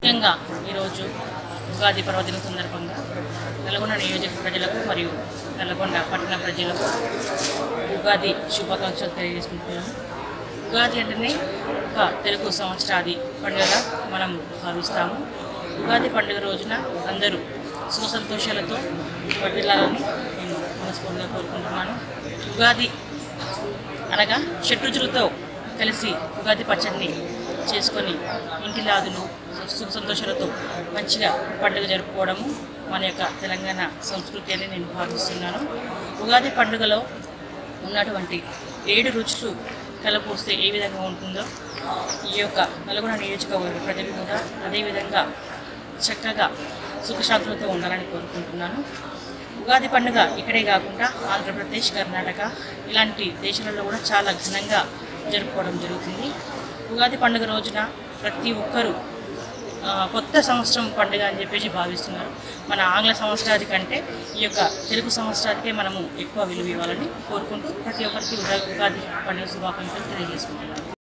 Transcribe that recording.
ముఖ్యంగా ఈరోజు ఉగాది పర్వదిన సందర్భంగా నల్గొండ నియోజక ప్రజలకు మరియు నల్గొండ పట్టణ ప్రజలకు ఉగాది శుభాకాంక్షలు తెలియజేసుకుంటున్నాను ఉగాది అంటేనే ఒక తెలుగు సంవత్సరాది పండుగగా మనం భావిస్తాము ఉగాది పండుగ రోజున అందరూ సుఖ సంతోషాలతో వర్ధిల్లాలని నేను మనస్ఫూర్తిగా కోరుకుంటున్నాను ఉగాది అనగా షడ్రుచులతో కలిసి ఉగాది పచ్చడిని చేసుకొని ఇంటి లాదులు సుఖ సంతోషాలతో మంచిగా పండుగ జరుపుకోవడము మన యొక్క తెలంగాణ సంస్కృతి అని నేను భావిస్తున్నాను ఉగాది పండుగలో ఉన్నటువంటి ఏడు రుచులు కలపోస్తే ఏ విధంగా ఉంటుందో ఈ యొక్క నల్గొండ నియోజకవర్గ ప్రజలు కూడా అదేవిధంగా చక్కగా సుఖశాంతులతో ఉండాలని కోరుకుంటున్నాను ఉగాది పండుగ ఇక్కడే కాకుండా ఆంధ్రప్రదేశ్ కర్ణాటక ఇలాంటి దేశాలలో కూడా చాలా ఘనంగా జరుపుకోవడం జరుగుతుంది ఉగాది పండుగ రోజున ప్రతి ఒక్కరూ ఆ, కొత్త సంవత్సరం పండుగ అని చెప్పేసి భావిస్తున్నారు మన ఆంగ్ల సంవత్సరాది కంటే ఈ యొక్క తెలుగు సంవత్సరానికే మనము ఎక్కువ విలువ ఇవ్వాలని కోరుకుంటూ ప్రతి ఒక్కరికి ఉగా- ఉగాది పండుగ శుభాకాంక్షలు తెలియజేసుకుంటున్నాను